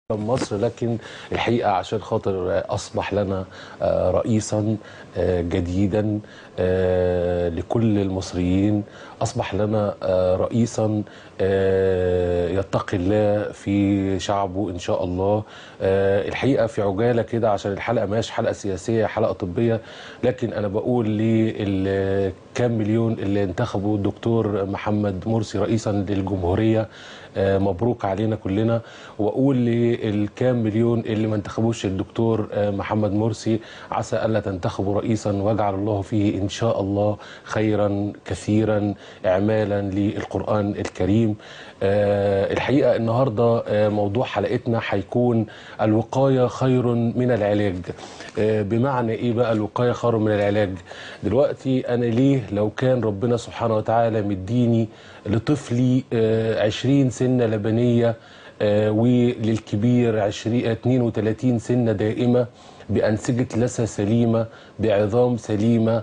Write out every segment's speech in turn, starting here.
مصر لكن الحقيقة عشان خاطر أصبح لنا آه، رئيسا آه، جديدا آه، لكل المصريين أصبح لنا آه، رئيسا آه، يتقي الله في شعبه إن شاء الله آه، الحقيقة في عجالة كده عشان الحلقة ماش حلقة سياسية حلقة طبية لكن أنا بقول للكام مليون اللي انتخبوا الدكتور محمد مرسي رئيسا للجمهورية آه، مبروك علينا كلنا واقول للكام مليون اللي ما انتخبوش الدكتور آه، محمد مرسي عسى الا تنتخبوا رئيسا واجعل الله فيه ان شاء الله خيرا كثيرا اعمالا للقران الكريم آه، الحقيقه النهارده آه، موضوع حلقتنا هيكون الوقايه خير من العلاج آه، بمعنى ايه بقى الوقايه خير من العلاج دلوقتي انا ليه لو كان ربنا سبحانه وتعالى مديني لطفلي آه، 20 سنه لبنيه آه، وللكبير 20 32 سنه دائمه بأنسجة لثة سليمة بعظام سليمة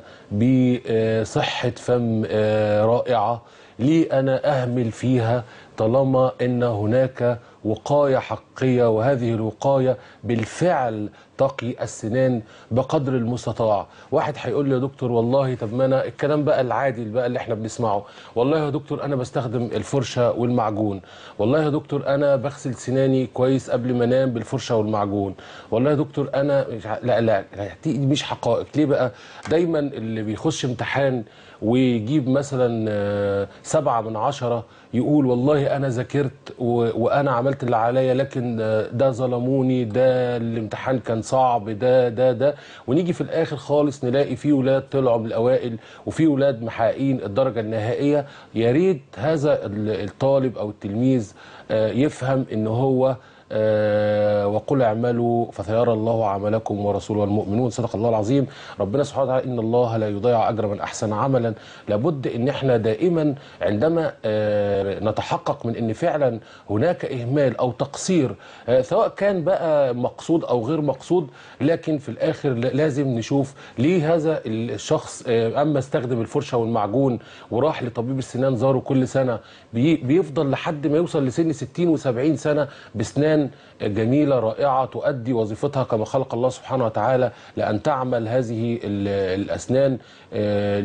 بصحة فم آه، رائعة ليه أنا أهمل فيها طالما أن هناك وقاية حقيقية وهذه الوقاية بالفعل تقي السنان بقدر المستطاع واحد هيقول لي يا دكتور والله طب ما انا الكلام بقى العادي بقى اللي احنا بنسمعه والله يا دكتور انا بستخدم الفرشه والمعجون والله يا دكتور انا بغسل سناني كويس قبل ما انام بالفرشه والمعجون والله يا دكتور انا مش ع- لا لا لا، دي مش حقائق ليه بقى دايما اللي بيخش امتحان ويجيب مثلا آه، سبعة من عشرة يقول والله أنا ذاكرت و- وأنا عملت اللي عليا لكن آه، ده ظلموني ده الامتحان كان صعب ده ده ده ونيجي في الآخر خالص نلاقي في ولاد طلعوا من الأوائل وفي ولاد محققين الدرجة النهائية يا ريت هذا ال- الطالب أو التلميذ آه، يفهم إن هو آه، وقل اعملوا فسيرى الله عملكم ورسوله والمؤمنون صدق الله العظيم ربنا سبحانه وتعالى ان الله لا يضيع اجر من احسن عملا لابد ان احنا دائما عندما آه، نتحقق من ان فعلا هناك اهمال او تقصير آه، سواء كان بقى مقصود او غير مقصود لكن في الاخر ل- لازم نشوف ليه هذا الشخص آه، اما استخدم الفرشه والمعجون وراح لطبيب السنان زاره كل سنه بي- بيفضل لحد ما يوصل لسن 60 و70 سنه باسنان جميله رائعه تؤدي وظيفتها كما خلق الله سبحانه وتعالى لان تعمل هذه ال- الاسنان آه،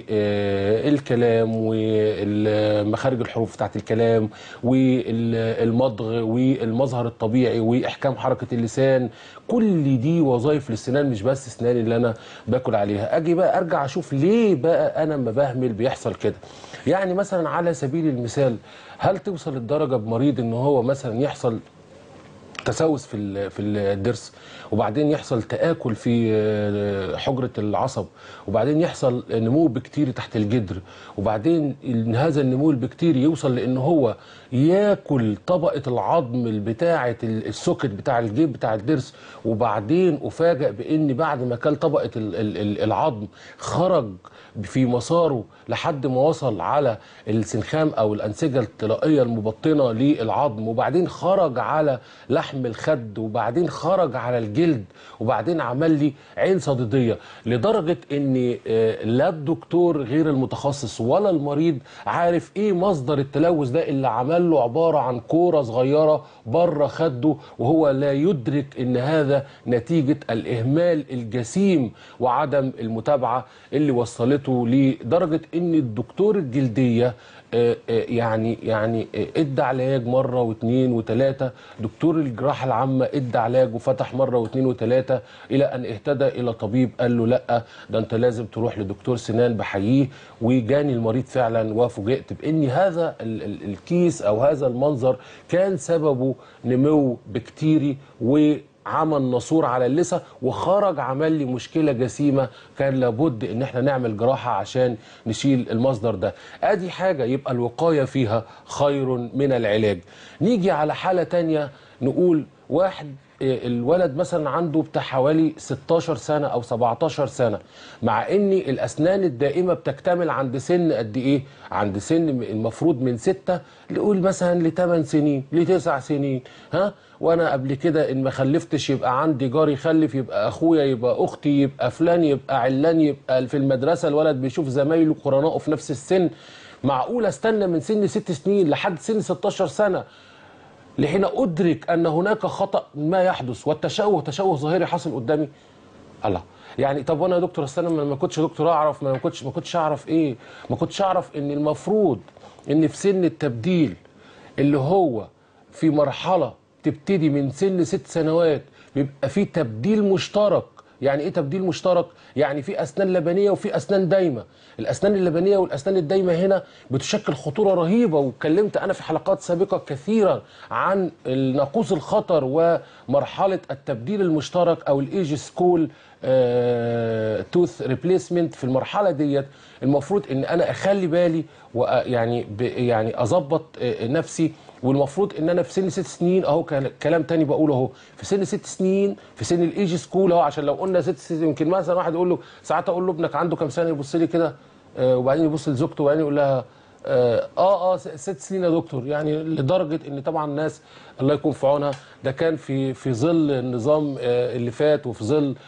للكلام ومخارج الحروف بتاعت الكلام والمضغ والمظهر الطبيعي واحكام حركه اللسان كل دي وظائف للسنان مش بس اسنان اللي انا باكل عليها اجي بقى ارجع اشوف ليه بقى انا لما بهمل بيحصل كده يعني مثلا على سبيل المثال هل توصل الدرجه بمريض ان هو مثلا يحصل تسوس في ال- في الضرس وبعدين يحصل تآكل في آه، حجرة العصب وبعدين يحصل نمو بكتيري تحت الجدر وبعدين إن هذا النمو البكتيري يوصل لان هو ياكل طبقة العظم بتاعة ال- السوكت بتاع الجيب بتاع الضرس وبعدين افاجئ بان بعد ما كل طبقة ال- ال- ال- العظم خرج في مساره لحد ما وصل على السنخام او الانسجه الطلائيه المبطنه للعظم وبعدين خرج على لحم الخد وبعدين خرج على الجلد وبعدين عمل لي عين صديديه لدرجه ان آه، لا الدكتور غير المتخصص ولا المريض عارف ايه مصدر التلوث ده اللي عمل له عباره عن كوره صغيره بره خده وهو لا يدرك ان هذا نتيجه الاهمال الجسيم وعدم المتابعه اللي وصلته لدرجه ان الدكتور الجلديه آه، آه، يعني يعني آه، ادى علاج مره واثنين وثلاثه دكتور الجراحه العامه ادى علاج وفتح مره واثنين وثلاثه الى ان اهتدى الى طبيب قال له لا ده انت لازم تروح لدكتور سنان بحييه وجاني المريض فعلا وفوجئت بان هذا ال- ال- الكيس او هذا المنظر كان سببه نمو بكتيري و عمل ناسور على اللثه وخرج عمل لي مشكله جسيمه كان لابد ان احنا نعمل جراحه عشان نشيل المصدر ده ادي حاجه يبقى الوقايه فيها خير من العلاج نيجي على حاله تانية نقول واحد إيه، الولد مثلا عنده بتاع حوالي 16 سنه او 17 سنه مع ان الاسنان الدائمه بتكتمل عند سن قد ايه عند سن المفروض من 6 نقول مثلا ل 8 سنين ل 9 سنين ها وانا قبل كده ان ما خلفتش يبقى عندي جاري خلف يبقى اخويا يبقى اختي يبقى فلان يبقى علان يبقى في المدرسه الولد بيشوف زمايله قرنائه في نفس السن معقول استنى من سن ست سنين لحد سن 16 سنه لحين ادرك ان هناك خطا ما يحدث والتشوه تشوه ظاهري حاصل قدامي الله يعني طب وانا يا دكتور استنى ما ما كنتش دكتور اعرف ما كنتش ما كنتش اعرف ايه ما كنتش اعرف ان المفروض ان في سن التبديل اللي هو في مرحله تبتدي من سن ست سنوات بيبقى في تبديل مشترك يعني ايه تبديل مشترك يعني في اسنان لبنيه وفي اسنان دايمه الاسنان اللبنيه والاسنان الدايمه هنا بتشكل خطوره رهيبه واتكلمت انا في حلقات سابقه كثيرا عن ناقوس الخطر ومرحله التبديل المشترك او الايج سكول توث ريبليسمنت في المرحله ديت المفروض ان انا اخلي بالي ويعني يعني اظبط آه، نفسي والمفروض ان انا في سن ست سنين اهو كان- كلام تاني بقوله اهو في سن ست سنين في سن الايج سكول اهو عشان لو قلنا ست سنين يمكن مثلا واحد يقول له ساعات اقول له ابنك عنده كام سنه يبص لي كده آه، وبعدين يبص لزوجته وبعدين يقول لها اه اه, آه س- ست سنين يا دكتور يعني لدرجه ان طبعا الناس الله يكون في عونها ده كان في في ظل النظام آه، اللي فات وفي ظل ال-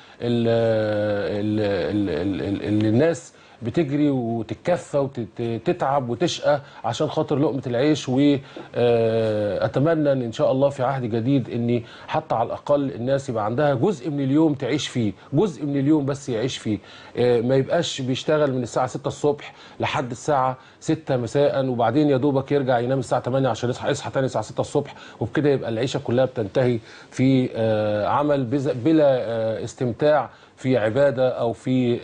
ال- ال- ال- ال- اللي الناس بتجري وتتكفى وتتعب وتشقى عشان خاطر لقمه العيش واتمنى ان ان شاء الله في عهد جديد ان حتى على الاقل الناس يبقى عندها جزء من اليوم تعيش فيه جزء من اليوم بس يعيش فيه آه، ما يبقاش بيشتغل من الساعه 6 الصبح لحد الساعه 6 مساء وبعدين يا دوبك يرجع ينام الساعه 8 عشان يصحى يصحى تاني الساعه 6 الصبح وبكده يبقى العيشه كلها بتنتهي في آه، عمل بز- بلا آه، استمتاع في عباده او في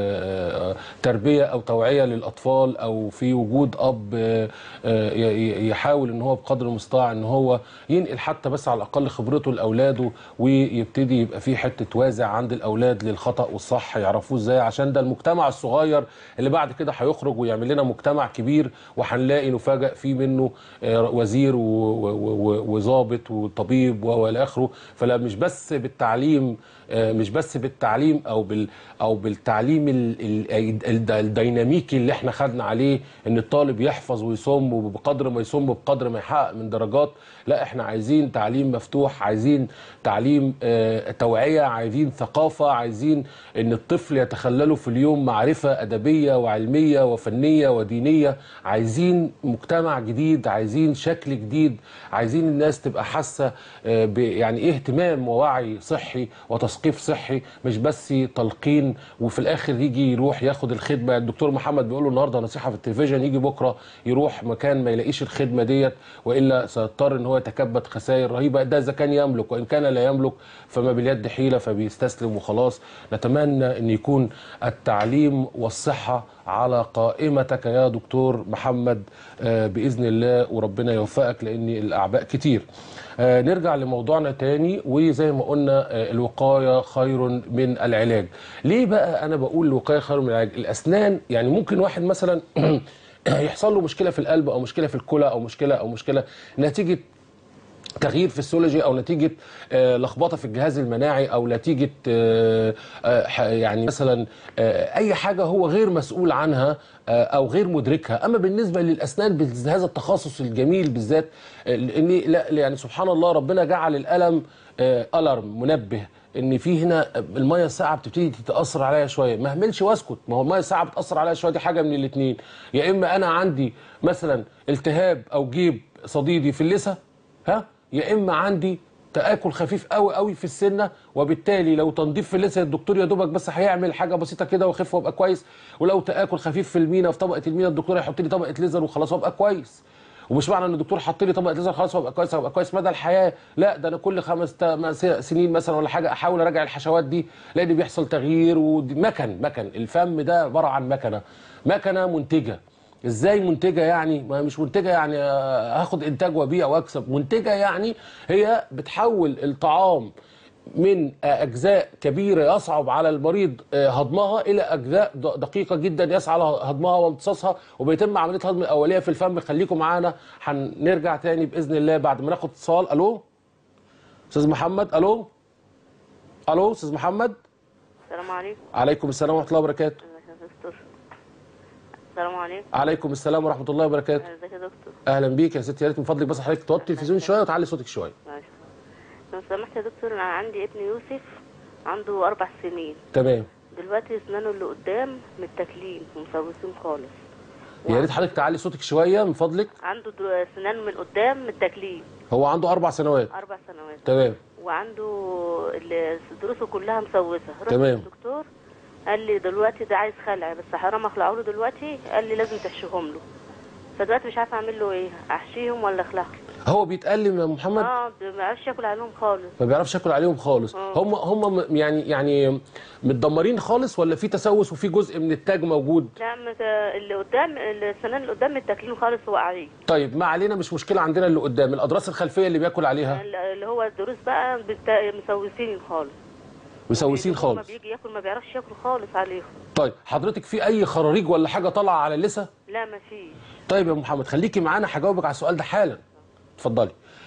آه، آه، تربيه او توعيه للاطفال او في وجود اب آه، آه، ي- ي- يحاول ان هو بقدر المستطاع ان هو ينقل حتى بس على الاقل خبرته لاولاده ويبتدي يبقى في حته وازع عند الاولاد للخطا والصح يعرفوه ازاي عشان ده المجتمع الصغير اللي بعد كده هيخرج ويعمل لنا مجتمع كبير وهنلاقي نفاجئ فيه منه آه، وزير و- و- و- وظابط وطبيب والى اخره فلا مش بس بالتعليم آه، مش بس بالتعليم او بال او بالتعليم ال- ال- ال- الديناميكي اللي احنا خدنا عليه ان الطالب يحفظ ويصم وبقدر ما يصم بقدر ما يحقق من درجات لا احنا عايزين تعليم مفتوح عايزين تعليم آه، توعيه عايزين ثقافه عايزين ان الطفل يتخلله في اليوم معرفه ادبيه وعلميه وفنيه ودينيه عايزين مجتمع جديد عايزين شكل جديد عايزين الناس تبقى حاسه آه، ب- يعني ايه اهتمام ووعي صحي وتثقيف صحي مش بس تلقين وفي الاخر يجي يروح ياخد الخدمه الدكتور محمد بيقول له النهارده نصيحه في التلفزيون يجي بكره يروح مكان ما يلاقيش الخدمه ديت والا سيضطر ان هو يتكبد خسائر رهيبه ده اذا كان يملك وان كان لا يملك فما باليد حيله فبيستسلم وخلاص نتمنى ان يكون التعليم والصحه على قائمتك يا دكتور محمد آه، باذن الله وربنا يوفقك لان الاعباء كتير آه، نرجع لموضوعنا تاني وزي ما قلنا آه، الوقايه خير من العلاج ليه بقى انا بقول الوقايه خير من العلاج الاسنان يعني ممكن واحد مثلا يحصل له مشكله في القلب او مشكله في الكلى او مشكله او مشكله نتيجه تغيير فيسيولوجي او نتيجه آه، لخبطه في الجهاز المناعي او نتيجه آه، آه، ح- يعني مثلا آه، اي حاجه هو غير مسؤول عنها آه، او غير مدركها اما بالنسبه للاسنان بهذا التخصص الجميل بالذات آه، لان لا يعني سبحان الله ربنا جعل الالم الارم منبه ان في هنا الميه الساقعه بتبتدي تتاثر عليا شويه ما اهملش واسكت ما هو الميه الساقعه بتاثر عليا شويه دي حاجه من الاثنين يا اما انا عندي مثلا التهاب او جيب صديدي في اللثه ها يا اما عندي تاكل خفيف قوي قوي في السنه وبالتالي لو تنظيف في اللثه الدكتور يا دوبك بس هيعمل حاجه بسيطه كده واخف وابقى كويس ولو تاكل خفيف في المينا في طبقه المينا الدكتور هيحط لي طبقه ليزر وخلاص وابقى كويس ومش معنى ان الدكتور حط لي طبقه ليزر خلاص وابقى كويس هبقى كويس مدى الحياه لا ده انا كل خمس تا- ما- س- سنين مثلا ولا حاجه احاول اراجع الحشوات دي لان بيحصل تغيير ومكن مكن الفم ده عباره عن مكنه مكنه منتجه ازاي منتجه يعني ما هي مش منتجه يعني آه، هاخد انتاج وابيع واكسب منتجه يعني هي بتحول الطعام من آه، اجزاء كبيره يصعب على المريض آه، هضمها الى اجزاء د- دقيقه جدا يسعى هضمها وامتصاصها وبيتم عمليه الهضم الاوليه في الفم خليكم معانا هنرجع تاني باذن الله بعد ما ناخد اتصال الو استاذ محمد الو الو استاذ محمد السلام عليكم عليكم السلام ورحمه الله وبركاته ازيك يا دكتور السلام عليكم عليكم السلام ورحمه الله وبركاته ازيك يا دكتور اهلا بيك يا ستي يا ريت من فضلك بس حضرتك توطي التلفزيون شويه وتعلي صوتك شويه ماشي لو سمحت يا دكتور انا عندي ابن يوسف عنده اربع سنين تمام دلوقتي اسنانه اللي قدام متاكلين ومسوسين خالص يا ريت حضرتك تعلي صوتك شويه من فضلك عنده دو- سنان من قدام متاكلين هو عنده اربع سنوات اربع سنوات تمام وعنده ال- دروسه كلها مسوسه رحت تمام. للدكتور قال لي دلوقتي ده عايز خلع بس حرام اخلعه له دلوقتي قال لي لازم تحشيهم له فدلوقتي مش عارفه اعمل له ايه احشيهم ولا اخلعهم هو بيتألم يا محمد اه ما عرفش ياكل عليهم خالص ما بيعرفش ياكل عليهم خالص آه. هم هم م- يعني يعني متدمرين خالص ولا في تسوس وفي جزء من التاج موجود لا مت- اللي قدام السنان اللي قدام متاكلين خالص واقعين طيب ما علينا مش مشكله عندنا اللي قدام الاضراس الخلفيه اللي بياكل عليها اللي هو الدروس بقى بتا- مسوسين خالص مسوسين ما خالص بيجي ياكل ما بيعرفش ياكل خالص عليهم طيب حضرتك في اي خراريج ولا حاجه طالعه على اللثه لا ما فيش طيب يا محمد خليكي معانا هجاوبك على السؤال ده حالا اتفضلي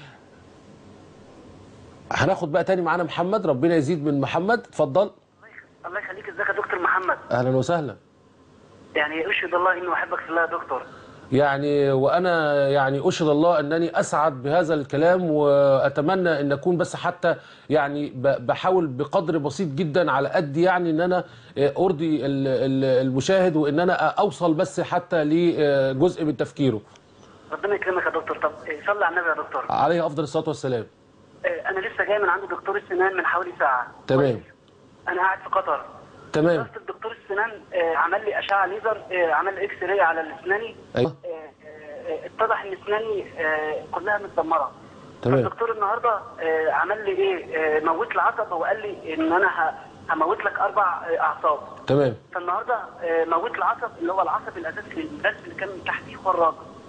هناخد بقى تاني معانا محمد ربنا يزيد من محمد اتفضل الله يخليك ازيك يا دكتور محمد اهلا وسهلا يعني اشهد الله اني احبك في الله يا دكتور يعني وانا يعني اشهد الله انني اسعد بهذا الكلام واتمنى ان اكون بس حتى يعني ب- بحاول بقدر بسيط جدا على قد يعني ان انا ارضي ال- ال- المشاهد وان انا اوصل بس حتى لجزء من تفكيره ربنا يكرمك يا دكتور طب إيه، صلي على النبي يا دكتور عليه افضل الصلاه والسلام إيه، انا لسه جاي من عند دكتور السنان من حوالي ساعه تمام انا قاعد في قطر تمام رحت لدكتور السنان آه، عمل لي اشعه ليزر آه، عمل لي اكس راي على اسناني ايوه آه، آه، اتضح ان اسناني آه، كلها متدمره تمام. الدكتور النهارده آه، عمل لي ايه آه، موت لي عصب وقال لي ان انا ه- هموت لك اربع آه، اعصاب تمام فالنهارده آه، موت العصب اللي هو العصب الاساسي للبث اللي كان تحتيه خراج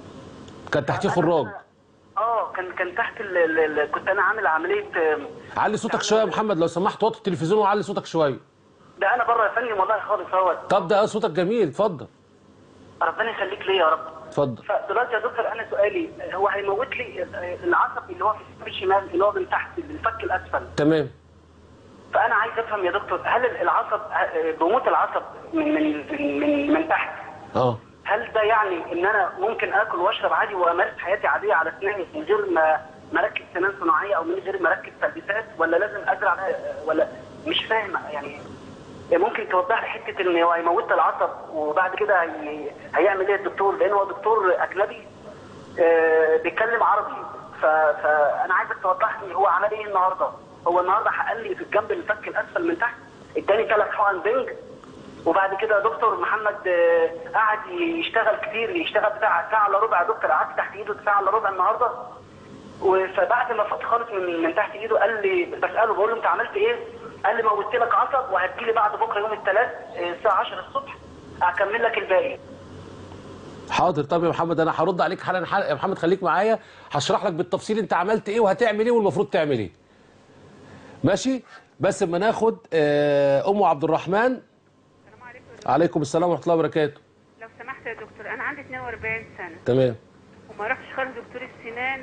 كان تحتيه خراج اه كان كان تحت ال ال ال كنت انا عامل عمليه آه، علي صوتك شويه يا محمد لو سمحت وطي التلفزيون وعلي صوتك شويه ده انا بره يا فندم والله خالص اهوت طب ده صوتك جميل اتفضل ربنا يخليك ليا يا رب اتفضل فدلوقتي يا دكتور انا سؤالي آه، هو هيموت لي آه، العصب اللي هو في الجنب الشمال اللي هو من تحت الفك الاسفل تمام فانا عايز افهم يا دكتور هل العصب آه، بموت العصب من من من من, من تحت اه هل ده يعني ان انا ممكن اكل واشرب عادي وامارس حياتي عاديه على اسناني من غير ما ما اركب سنان صناعيه او من غير ما اركب تلبيسات ولا لازم ازرع آه، ولا مش فاهم يعني ممكن توضح لي حته ان هو هيموت العصب وبعد كده هي... هيعمل ايه الدكتور لان هو دكتور اجنبي آه، بيتكلم عربي ف... فانا عايزك توضح لي هو عمل ايه النهارده هو النهارده حقن لي في الجنب الفك الاسفل من تحت اداني ثلاث حقن بنج وبعد كده دكتور محمد آه، قعد يشتغل كتير يشتغل بتاع ساعه الا ربع يا دكتور قعدت تحت ايده ساعه الا ربع النهارده و- فبعد ما فات خالص من من تحت ايده قال لي بساله بقول له انت عملت ايه؟ قال لي موتت لك عصب وهتجيلي بعد بكره يوم الثلاث الساعه 10 الصبح هكمل لك الباقي حاضر طب يا محمد انا هرد عليك حالا حالا يا محمد خليك معايا هشرح لك بالتفصيل انت عملت ايه وهتعمل ايه والمفروض تعمل ايه ماشي بس اما ناخد آه، ام عبد الرحمن السلام عليكم يا دكتور. عليكم السلام ورحمه الله وبركاته لو سمحت يا دكتور انا عندي 42 سنه تمام وما رحتش خالص دكتور السنان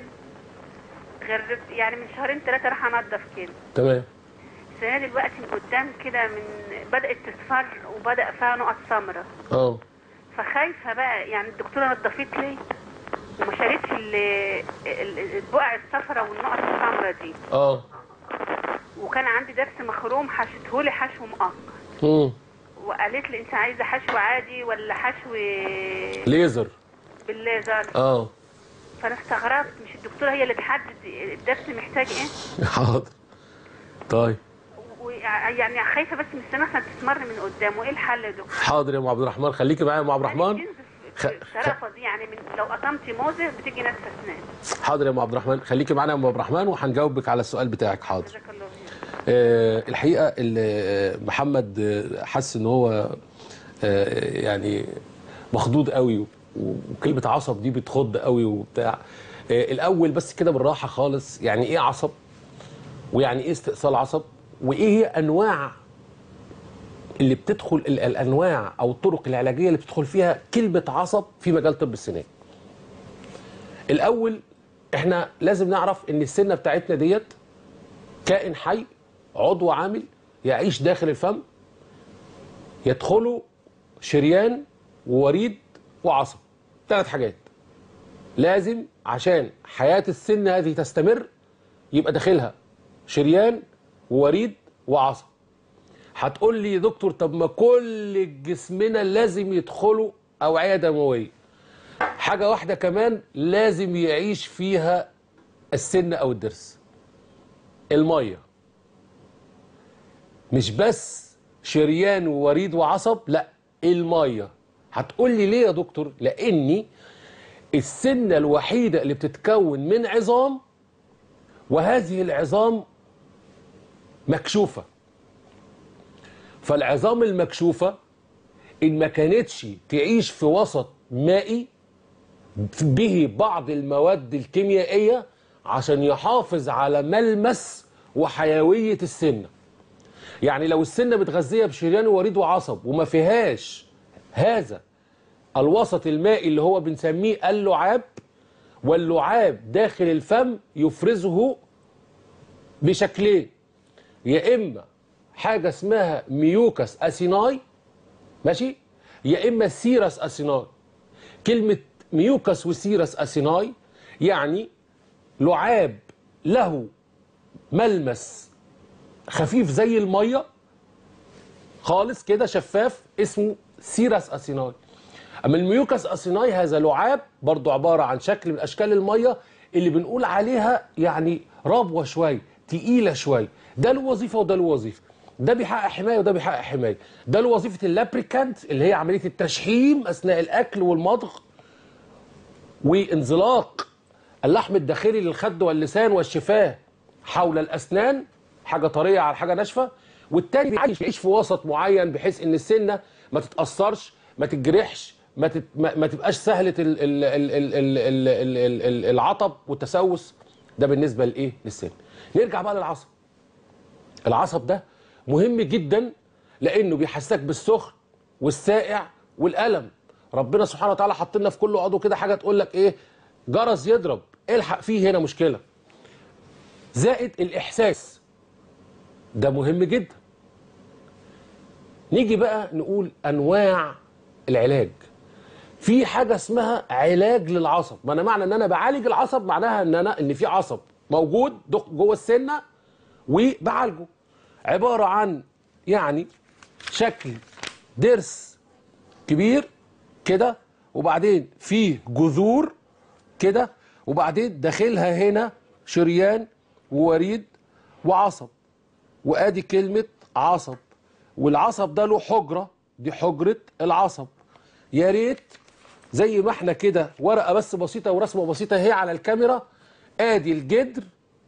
غير يعني من شهرين ثلاثه راح انضف كده تمام سناني دلوقتي من قدام كده من بدات تصفر وبدا فيها نقط سمراء اه فخايفه بقى يعني الدكتوره نضفت لي وما شالتش ال- ال- البقع الصفراء والنقط السمراء دي اه وكان عندي درس مخروم حشتهولي حشو مؤقت امم وقالت لي انت عايزه حشو عادي ولا حشو ليزر بالليزر اه فانا استغربت مش الدكتوره هي اللي تحدد الدرس محتاج ايه حاضر طيب ويعني خايفه بس من السنه عشان تسمر من قدام وايه الحل يا دكتور؟ حاضر يا ام عبد الرحمن خليكي معايا يا ام عبد الرحمن يعني خ- تنزف الشرفه دي يعني من لو قطمتي موزه بتيجي ناتفه اسنان حاضر يا ام عبد الرحمن خليكي معانا يا ام عبد الرحمن وهنجاوبك على السؤال بتاعك حاضر جزاك الله خير آه، الحقيقه ال- محمد آه، حس ان هو آه، يعني مخضوض قوي وكلمه عصب دي بتخض قوي وبتاع آه، الاول بس كده بالراحه خالص يعني ايه عصب ويعني ايه استئصال عصب وايه هي انواع اللي بتدخل ال- الانواع او الطرق العلاجيه اللي بتدخل فيها كلمه عصب في مجال طب السنان الاول احنا لازم نعرف ان السنه بتاعتنا ديت كائن حي عضو عامل يعيش داخل الفم يدخله شريان ووريد وعصب ثلاث حاجات لازم عشان حياة السن هذه تستمر يبقى داخلها شريان ووريد وعصب هتقول لي يا دكتور طب ما كل جسمنا لازم يدخلوا أوعية دموية حاجة واحدة كمان لازم يعيش فيها السن او الضرس الميه مش بس شريان ووريد وعصب لا الميه هتقول لي ليه يا دكتور لاني السنه الوحيده اللي بتتكون من عظام وهذه العظام مكشوفه فالعظام المكشوفه ان ما كانتش تعيش في وسط مائي به بعض المواد الكيميائيه عشان يحافظ على ملمس وحيويه السنه يعني لو السنه متغذيه بشريان ووريد وعصب وما فيهاش هذا الوسط المائي اللي هو بنسميه اللعاب واللعاب داخل الفم يفرزه بشكلين يا اما حاجه اسمها ميوكس اسيناي ماشي يا اما سيرس اسيناي كلمه ميوكس وسيرس اسيناي يعني لعاب له ملمس خفيف زي الميه خالص كده شفاف اسمه سيرس اسيناي اما الميوكس اسيناي هذا لعاب برضو عباره عن شكل من اشكال الميه اللي بنقول عليها يعني ربوه شويه تقيله شويه ده له وظيفه وده له وظيفه ده بيحقق حمايه وده بيحقق حمايه ده له وظيفه اللابريكانت اللي هي عمليه التشحيم اثناء الاكل والمضغ وانزلاق اللحم الداخلي للخد واللسان والشفاه حول الاسنان حاجه طريه على حاجه ناشفه والتاني بيعيش يعيش في وسط معين بحيث ان السنه ما تتاثرش ما تتجرحش ما, تت... ما... ما تبقاش سهله ال... ال... ال... ال... ال... ال... ال... ال... العطب والتسوس ده بالنسبه لايه للسن نرجع بقى للعصب العصب ده مهم جدا لانه بيحسسك بالسخن والسائع والالم ربنا سبحانه وتعالى حط لنا في كل عضو كده حاجه تقول لك ايه جرس يضرب الحق فيه هنا مشكله زائد الاحساس ده مهم جدا نيجي بقى نقول انواع العلاج في حاجه اسمها علاج للعصب ما انا معنى ان انا بعالج العصب معناها ان انا ان في عصب موجود جوه السنه وبعالجه عباره عن يعني شكل ضرس كبير كده وبعدين فيه جذور كده وبعدين داخلها هنا شريان ووريد وعصب وادي كلمه عصب والعصب ده له حجره دي حجره العصب يا ريت زي ما احنا كده ورقه بس بسيطه ورسمه بسيطه اهي على الكاميرا ادي الجدر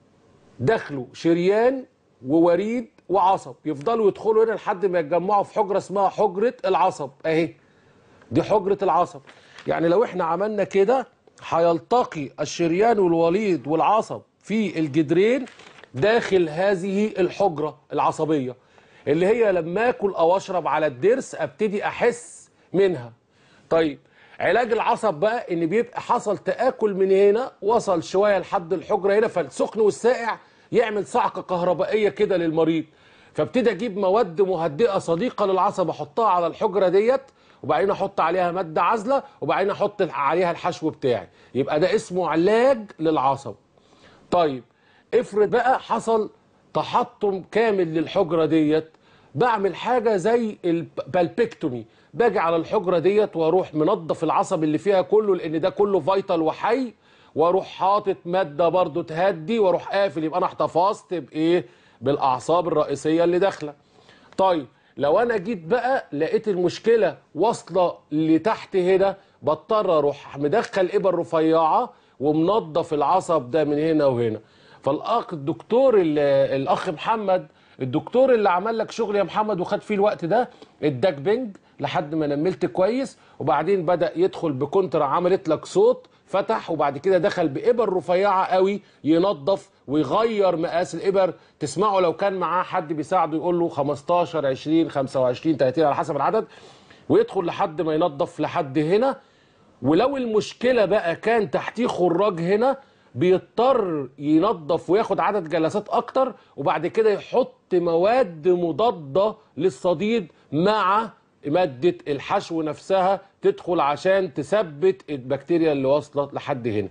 داخله شريان ووريد وعصب يفضلوا يدخلوا هنا لحد ما يتجمعوا في حجره اسمها حجره العصب اهي دي حجره العصب يعني لو احنا عملنا كده هيلتقي الشريان والوليد والعصب في الجدرين داخل هذه الحجره العصبيه اللي هي لما اكل او اشرب على الضرس ابتدي احس منها طيب علاج العصب بقى ان بيبقى حصل تاكل من هنا وصل شويه لحد الحجره هنا فالسخن والسائع يعمل صعقه كهربائيه كده للمريض فابتدي اجيب مواد مهدئه صديقه للعصب احطها على الحجره ديت وبعدين احط عليها ماده عازله وبعدين احط عليها الحشو بتاعي يبقى ده اسمه علاج للعصب طيب افرض بقى حصل تحطم كامل للحجره ديت بعمل حاجه زي البالبكتومي باجي على الحجره ديت واروح منظف العصب اللي فيها كله لان ده كله فيتال وحي واروح حاطط ماده برضو تهدي واروح قافل يبقى انا احتفظت بايه بالاعصاب الرئيسيه اللي داخله طيب لو انا جيت بقى لقيت المشكله واصله لتحت هنا بضطر اروح مدخل ابر رفيعه ومنظف العصب ده من هنا وهنا فالاخ الدكتور الاخ محمد الدكتور اللي عمل لك شغل يا محمد وخد فيه الوقت ده اداك بنج لحد ما نملت كويس وبعدين بدا يدخل بكونتر عملت لك صوت فتح وبعد كده دخل بابر رفيعه قوي ينظف ويغير مقاس الابر تسمعه لو كان معاه حد بيساعده يقول له 15 20 25 30 على حسب العدد ويدخل لحد ما ينظف لحد هنا ولو المشكله بقى كان تحتيه خراج هنا بيضطر ينظف وياخد عدد جلسات اكتر وبعد كده يحط مواد مضاده للصديد مع ماده الحشو نفسها تدخل عشان تثبت البكتيريا اللي واصله لحد هنا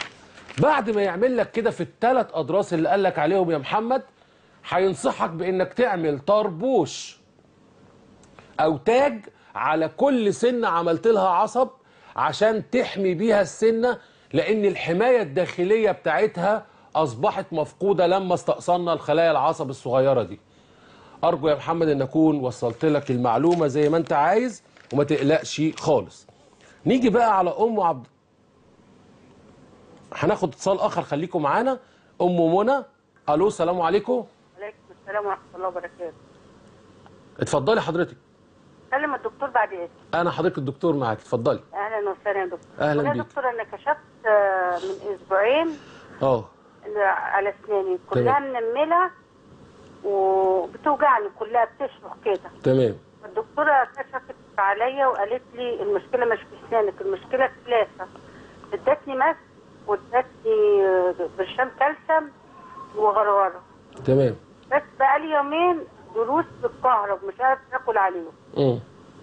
بعد ما يعمل لك كده في الثلاث اضراس اللي قال لك عليهم يا محمد هينصحك بانك تعمل طربوش او تاج على كل سنه عملت لها عصب عشان تحمي بيها السنه لان الحمايه الداخليه بتاعتها اصبحت مفقوده لما استأصلنا الخلايا العصب الصغيره دي ارجو يا محمد ان اكون وصلت لك المعلومه زي ما انت عايز وما تقلقش خالص نيجي بقى على ام عبد هناخد اتصال اخر خليكم معانا ام منى الو السلام عليكم عليكم السلام ورحمه الله وبركاته اتفضلي حضرتك كلم الدكتور بعد اذنك انا حضرتك الدكتور معاك اتفضلي اهلا وسهلا يا دكتور أهلاً يا بيك. دكتور انا كشفت آه، من اسبوعين اه على اسناني كلها منمله وبتوجعني كلها بتشرخ كده تمام الدكتوره كشفت عليا وقالت لي المشكله مش في اسنانك المشكله في لافه ادتني مس وادتني آه، برشام كالسيوم وغرغره تمام بس بقالي يومين دروس بالكهرب مش عارف اكل عليهم امم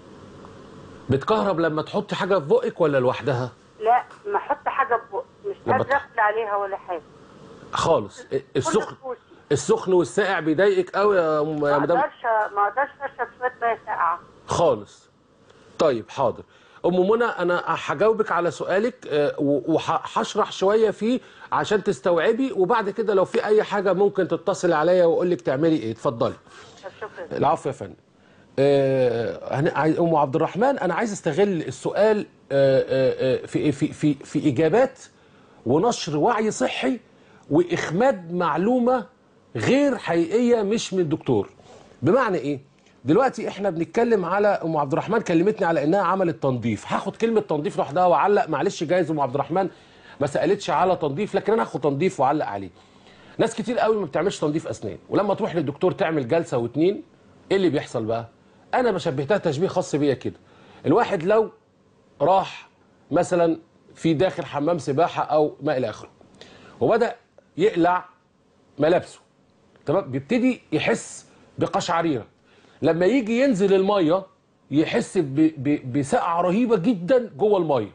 بتكهرب لما تحطي حاجه في بقك ولا لوحدها لا ما احط حاجه في بقي مش لما قادره تح- اكل عليها ولا حاجه خالص السخن كل فلوسي. السخن والساقع بيضايقك قوي يا م- يا ما مدام اقدرش ما اقدرش اشرب شويه ميه ساقعه خالص طيب حاضر ام منى انا هجاوبك على سؤالك آه، و- وهشرح شويه فيه عشان تستوعبي وبعد كده لو في اي حاجه ممكن تتصل عليا واقول لك تعملي ايه اتفضلي طب شكرا العفو يا فندم آه، هن- عايز- ام عبد الرحمن انا عايز استغل السؤال آه، آه، آه، في في في في اجابات ونشر وعي صحي واخماد معلومه غير حقيقيه مش من الدكتور بمعنى ايه دلوقتي احنا بنتكلم على ام عبد الرحمن كلمتني على انها عملت تنظيف هاخد كلمه تنظيف لوحدها واعلق معلش جايز ام عبد الرحمن ما سالتش على تنظيف لكن انا هاخد تنظيف واعلق عليه ناس كتير قوي ما بتعملش تنظيف اسنان ولما تروح للدكتور تعمل جلسه واتنين ايه اللي بيحصل بقى انا بشبهتها تشبيه خاص بيا كده الواحد لو راح مثلا في داخل حمام سباحه او ما الى اخره وبدا يقلع ملابسه تمام بيبتدي يحس بقشعريره لما يجي ينزل الميه يحس ب- ب- بسقعه رهيبه جدا جوه الميه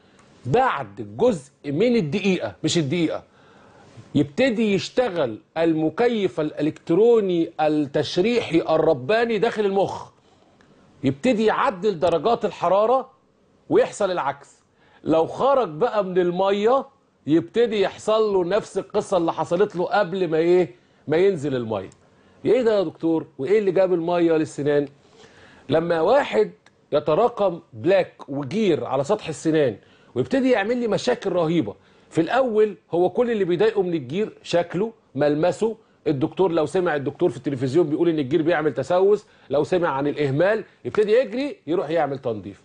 بعد جزء من الدقيقه مش الدقيقه يبتدي يشتغل المكيف الالكتروني التشريحي الرباني داخل المخ يبتدي يعدل درجات الحراره ويحصل العكس لو خرج بقى من الميه يبتدي يحصل له نفس القصه اللي حصلت له قبل ما ايه ما ينزل الميه ايه ده يا دكتور وايه اللي جاب الميه للسنان لما واحد يتراكم بلاك وجير على سطح السنان ويبتدي يعمل لي مشاكل رهيبه في الاول هو كل اللي بيضايقه من الجير شكله ملمسه الدكتور لو سمع الدكتور في التلفزيون بيقول ان الجير بيعمل تسوس لو سمع عن الاهمال يبتدي يجري يروح يعمل تنظيف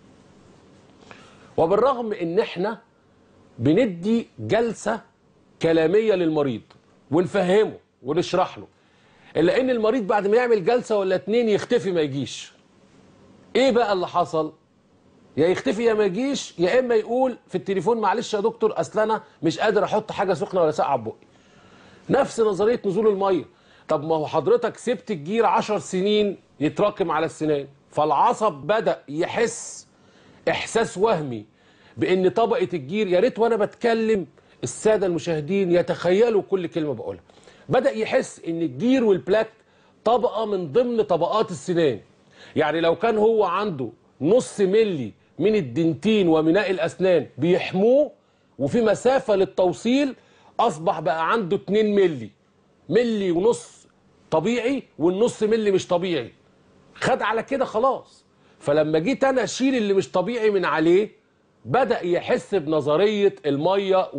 وبالرغم ان احنا بندي جلسه كلاميه للمريض ونفهمه ونشرح له الا ان المريض بعد ما يعمل جلسه ولا اتنين يختفي ما يجيش ايه بقى اللي حصل يا يختفي يا ما يجيش يا اما يقول في التليفون معلش يا دكتور اصل انا مش قادر احط حاجه سخنه ولا ساقعه في بقي نفس نظريه نزول الميه طب ما هو حضرتك سبت الجير 10 سنين يتراكم على السنان فالعصب بدا يحس احساس وهمي بان طبقه الجير يا ريت وانا بتكلم الساده المشاهدين يتخيلوا كل كلمه بقولها بدا يحس ان الجير والبلاك طبقه من ضمن طبقات السنان يعني لو كان هو عنده نص ملي من الدنتين وميناء الاسنان بيحموه وفي مسافه للتوصيل اصبح بقى عنده 2 ملي ملي ونص طبيعي والنص ملي مش طبيعي خد على كده خلاص فلما جيت انا اشيل اللي مش طبيعي من عليه بدا يحس بنظريه الميه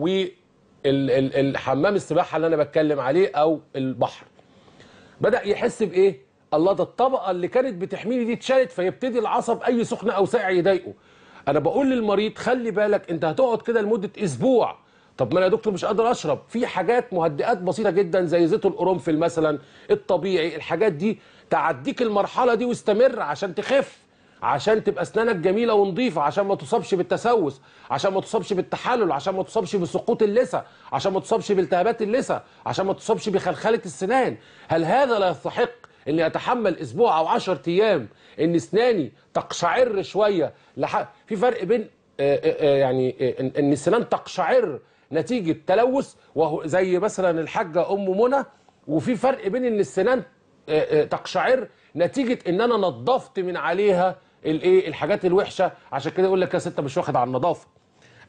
والحمام السباحه اللي انا بتكلم عليه او البحر بدا يحس بايه الله ده الطبقه اللي كانت بتحميني دي اتشالت فيبتدي العصب اي سخن او ساقع يضايقه انا بقول للمريض خلي بالك انت هتقعد كده لمده اسبوع طب ما انا يا دكتور مش قادر اشرب في حاجات مهدئات بسيطه جدا زي زيت القرنفل مثلا الطبيعي الحاجات دي تعديك المرحله دي واستمر عشان تخف عشان تبقى اسنانك جميله ونظيفه عشان ما تصابش بالتسوس عشان ما تصابش بالتحلل عشان ما تصابش بسقوط اللثه عشان ما تصابش بالتهابات اللثه عشان ما تصابش بخلخله السنان هل هذا لا يستحق اني اتحمل اسبوع او 10 ايام ان اسناني تقشعر شويه لح... في فرق بين آه، آه، آه، يعني آه، ان إن السنان تقشعر نتيجه تلوث وهو زي مثلا الحاجه ام منى وفي فرق بين ان السنان آه، آه، تقشعر نتيجه ان انا نظفت من عليها الايه الحاجات الوحشه عشان كده يقول لك يا ست مش واخد على النظافه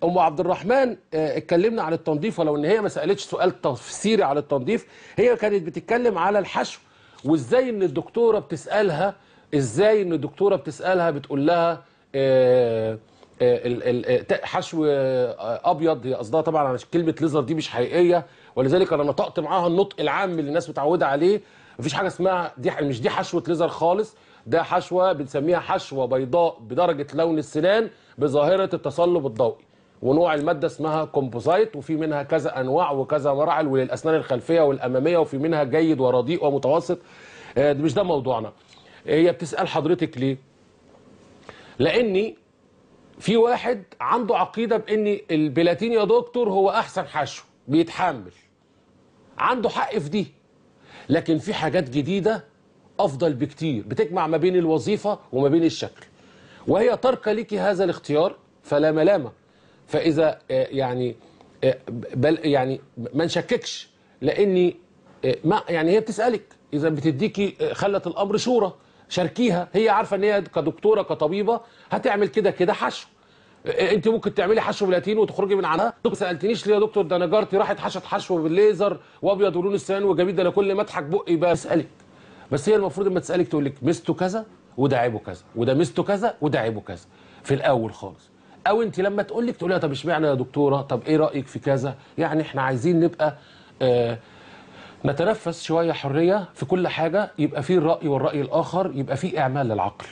ام عبد الرحمن آه، اتكلمنا عن التنظيف ولو ان هي ما سالتش سؤال تفسيري على التنظيف هي كانت بتتكلم على الحشو وازاي ان الدكتوره بتسالها ازاي ان الدكتوره بتسالها بتقول لها آه، آه، ال- ال- آه، ت- حشو آه، ابيض هي قصدها طبعا على كلمه ليزر دي مش حقيقيه ولذلك انا نطقت معاها النطق العام اللي الناس متعوده عليه مفيش حاجه اسمها دي مش دي حشوه ليزر خالص ده حشوه بنسميها حشوه بيضاء بدرجه لون السنان بظاهره التصلب الضوئي ونوع الماده اسمها كومبوزايت وفي منها كذا انواع وكذا مراحل وللاسنان الخلفيه والاماميه وفي منها جيد ورديء ومتوسط آه، مش ده موضوعنا هي بتسال حضرتك ليه لاني في واحد عنده عقيده بان البلاتين يا دكتور هو احسن حشو بيتحمل عنده حق في دي لكن في حاجات جديده افضل بكتير بتجمع ما بين الوظيفه وما بين الشكل وهي ترك لك هذا الاختيار فلا ملامه فاذا آه، يعني آه، بل يعني ما نشككش لاني آه، ما يعني هي بتسالك اذا بتديكي آه، خلت الامر شورى شاركيها هي عارفه ان هي كدكتوره كطبيبه هتعمل كده كده حشو آه، انت ممكن تعملي حشو بلاتين وتخرجي من عنها ما سالتنيش ليه يا دكتور ده انا جارتي راحت حشت حشو بالليزر وابيض ولون السنان وجميل ده انا كل ما اضحك بقي بقى اسالك بس هي المفروض لما تسالك تقول لك مستو كذا وده عيبه كذا وده مستو كذا وده عيبه كذا في الاول خالص او انت لما تقول لك تقول لها طب اشمعنى يا دكتوره طب ايه رايك في كذا يعني احنا عايزين نبقى آه نتنفس شويه حريه في كل حاجه يبقى في الراي والراي الاخر يبقى في اعمال للعقل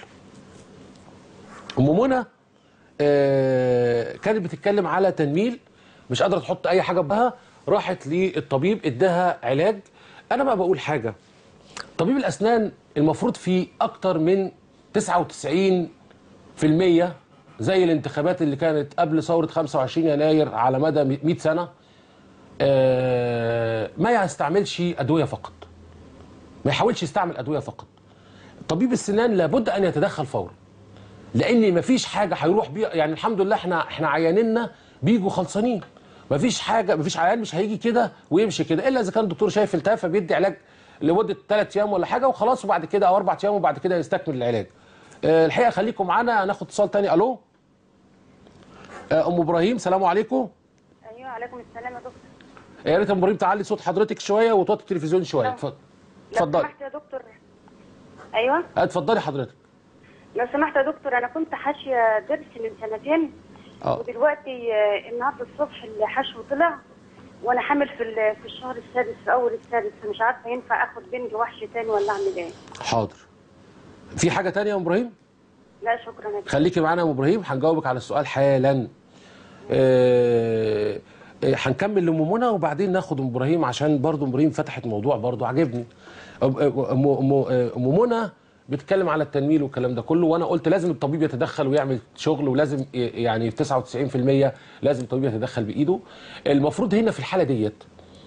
ام منى آه، كانت بتتكلم على تنميل مش قادره تحط اي حاجه بها راحت للطبيب اداها علاج انا بقى بقول حاجه طبيب الاسنان المفروض فيه اكتر من 99% زي الانتخابات اللي كانت قبل ثوره 25 يناير على مدى 100 سنه آه، ما يستعملش ادويه فقط ما يحاولش يستعمل ادويه فقط طبيب السنان لابد ان يتدخل فورا لان مفيش حاجه هيروح بيها يعني الحمد لله احنا احنا عيانينا بيجوا خلصانين مفيش حاجه مفيش عيان مش هيجي كده ويمشي كده الا اذا كان الدكتور شايف التهاب فبيدي علاج لمده ثلاث ايام ولا حاجه وخلاص وبعد كده او اربع ايام وبعد كده يستكمل العلاج. آه، الحقيقه خليكم معانا هناخد اتصال تاني الو آه، ام ابراهيم سلام عليكم ايوه عليكم السلام يا دكتور يا ريت يا ام ابراهيم تعلي صوت حضرتك شويه وتوطي التلفزيون شويه اتفضل لو اتفضلي سمحت يا دكتور ايوه آه، اتفضلي حضرتك لو سمحت يا دكتور انا كنت حاشيه ضرس من سنتين اه ودلوقتي آه، النهارده الصبح الحشو طلع وانا حامل في ال- في الشهر السادس في اول السادس فمش عارفه ينفع اخد بنج وحش تاني ولا اعمل ايه حاضر في حاجه تانية يا ام ابراهيم لا شكرا يا دكتور. خليكي معانا يا ام ابراهيم هنجاوبك على السؤال حالا آه، آه، هنكمل لام منى وبعدين ناخد ام ابراهيم عشان برضو ام ابراهيم فتحت موضوع برضو عجبني أم- ام ام ام منى بتتكلم على التنميل والكلام ده كله وانا قلت لازم الطبيب يتدخل ويعمل شغل ولازم ي- يعني 99% لازم الطبيب يتدخل بايده المفروض هنا في الحاله ديت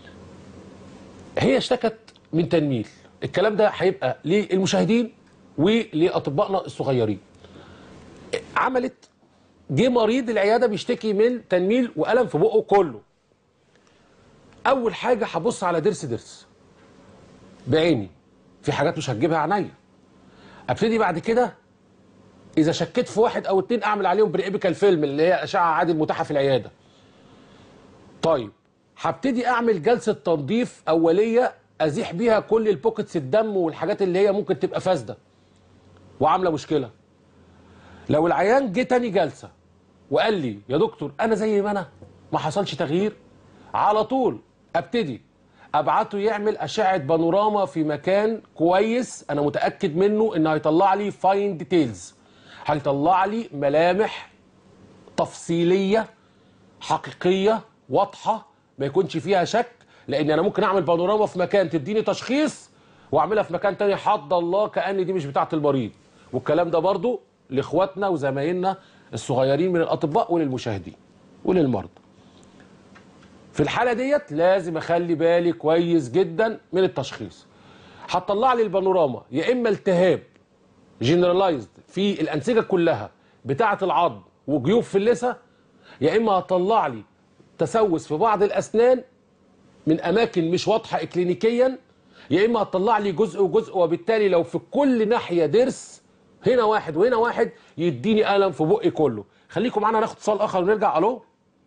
هي اشتكت من تنميل الكلام ده هيبقى للمشاهدين ولاطبائنا الصغيرين عملت جه مريض العياده بيشتكي من تنميل والم في بقه كله اول حاجه هبص على ضرس ضرس بعيني في حاجات مش هتجيبها عينيا ابتدي بعد كده اذا شكيت في واحد او اتنين اعمل عليهم بريبيكال فيلم اللي هي اشعه عادي المتاحه في العياده طيب هبتدي اعمل جلسه تنظيف اوليه ازيح بيها كل البوكيتس الدم والحاجات اللي هي ممكن تبقى فاسده وعامله مشكله لو العيان جه تاني جلسه وقال لي يا دكتور انا زي ما انا ما حصلش تغيير على طول ابتدي ابعته يعمل اشعه بانوراما في مكان كويس انا متاكد منه انه هيطلع لي فاين ديتيلز هيطلع لي ملامح تفصيليه حقيقيه واضحه ما يكونش فيها شك لان انا ممكن اعمل بانوراما في مكان تديني تشخيص واعملها في مكان تاني حد الله كان دي مش بتاعه المريض والكلام ده برضو لاخواتنا وزمايلنا الصغيرين من الاطباء وللمشاهدين وللمرضى في الحاله ديت لازم اخلي بالي كويس جدا من التشخيص هتطلع لي البانوراما يا اما التهاب جنرالايزد في الانسجه كلها بتاعه العظم وجيوب في اللثه يا اما هتطلع لي تسوس في بعض الاسنان من اماكن مش واضحه اكلينيكيا يا اما هتطلع لي جزء وجزء وبالتالي لو في كل ناحيه ضرس هنا واحد وهنا واحد يديني الم في بقي كله خليكم معانا ناخد اتصال اخر ونرجع الو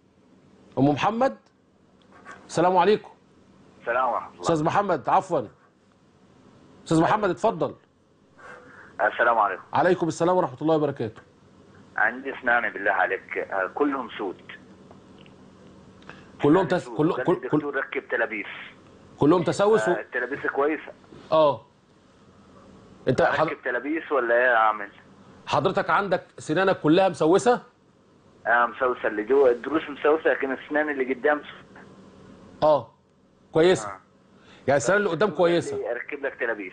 ام محمد السلام عليكم السلام ورحمة الله استاذ محمد عفوا استاذ محمد اتفضل السلام عليكم عليكم السلام ورحمه الله وبركاته عندي اسناني بالله عليك آه، كلهم سود كلهم تس... سود. كل... قال لي كل... الدكتور كل... ركب تلابيس كلهم تسوس و... آه، التلابيس كويسة اه انت حض... ركب تلابيس ولا ايه اعمل؟ حضرتك عندك سنانك كلها مسوسه اه مسوسة اللي جوه الدروس مسوسة لكن الاسنان اللي قدام سود. اه كويسه آه. يعني السنان اللي قدام قال كويسه لي اركب لك تلابيس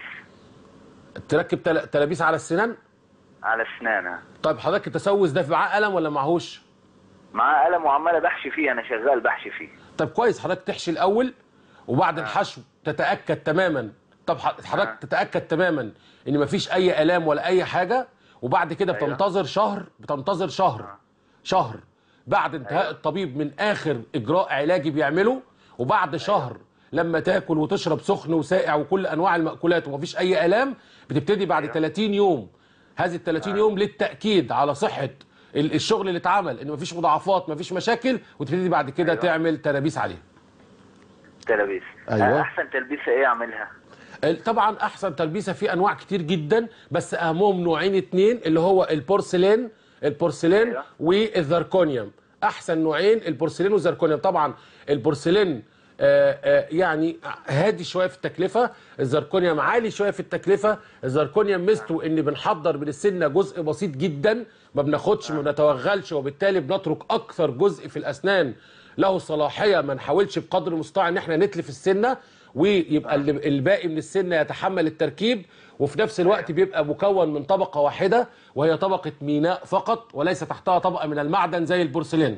تركب تل... تلابيس على السنان على اسنانها طيب حضرتك التسوس ده في معاه قلم ولا معهوش معاه قلم وعمال بحشي فيه انا شغال بحشي فيه طب كويس حضرتك تحشي الاول وبعد الحشو تتاكد تماما طب ح- حضرتك آه. تتاكد تماما ان مفيش اي الام ولا اي حاجه وبعد كده أيوة. بتنتظر شهر بتنتظر شهر شهر بعد انتهاء الطبيب من اخر اجراء علاجي بيعمله وبعد شهر لما تاكل وتشرب سخن وساقع وكل انواع المأكولات ومفيش اي الام بتبتدي بعد 30 يوم هذه ال 30 يوم للتاكيد على صحه ال- الشغل اللي اتعمل ان مفيش مضاعفات مفيش مشاكل وتبتدي بعد كده أيوة. تعمل ترابيس عليها تلابيس أيوة. آه، احسن تلبيسة ايه اعملها؟ طبعا احسن تلبيسه في انواع كتير جدا بس اهمهم نوعين اتنين اللي هو البورسلين البورسلين أيوة. والزركونيوم احسن نوعين البورسلين والزركونيوم طبعا البورسلين آه، آه، يعني هادي شويه في التكلفه الزركونيوم عالي شويه في التكلفه الزركونيوم ميزته ان بنحضر من السنه جزء بسيط جدا ما بناخدش ما بنتوغلش وبالتالي بنترك اكثر جزء في الاسنان له صلاحيه ما نحاولش بقدر المستطاع ان احنا نتلف السنه ويبقى اللي- الباقي من السنه يتحمل التركيب وفي نفس الوقت بيبقى مكون من طبقه واحده وهي طبقه ميناء فقط وليس تحتها طبقه من المعدن زي البورسلين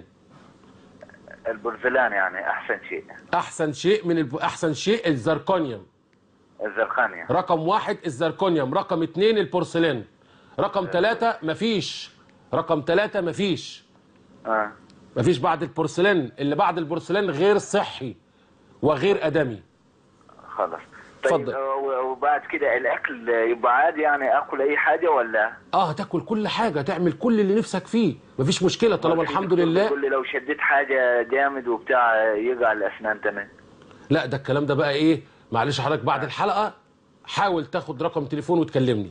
البرزلان يعني احسن شيء احسن شيء من الب... احسن شيء الزركونيوم الزرقانية رقم واحد الزركونيوم رقم اتنين البورسلين رقم ثلاثة مفيش رقم ثلاثة مفيش اه مفيش بعد البورسلين اللي بعد البورسلين غير صحي وغير ادمي خلاص اتفضل. طيب آه، وبعد كده الاكل يبقى عادي يعني اكل اي حاجه ولا اه تاكل كل حاجه تعمل كل اللي نفسك فيه مفيش مشكله طالما الحمد لله كل لو شديت حاجه جامد وبتاع يقع الاسنان تمام لا ده الكلام ده بقى ايه معلش حضرتك بعد الحلقه حاول تاخد رقم تليفون وتكلمني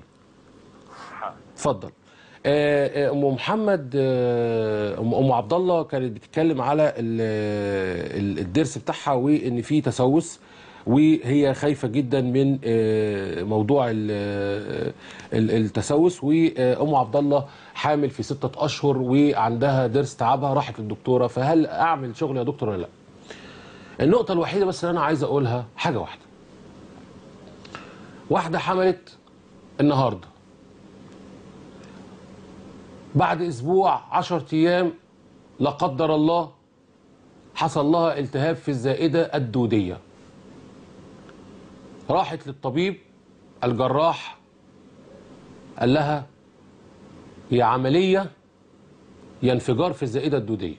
اتفضل آه، آه، ام محمد آه، ام أم عبد الله كانت بتتكلم على ال- ال- الضرس بتاعها وان في تسوس وهي خايفه جدا من آه، موضوع ال- ال- التسوس وام عبد الله حامل في ستة اشهر وعندها ضرس تعبها راحت للدكتوره فهل اعمل شغل يا دكتور ولا لا؟ النقطة الوحيدة بس اللي أنا عايز أقولها حاجة واحدة. واحدة حملت النهاردة. بعد أسبوع عشر أيام لا قدر الله حصل لها التهاب في الزائدة الدودية. راحت للطبيب الجراح قال لها هي عملية يا انفجار في الزائدة الدودية.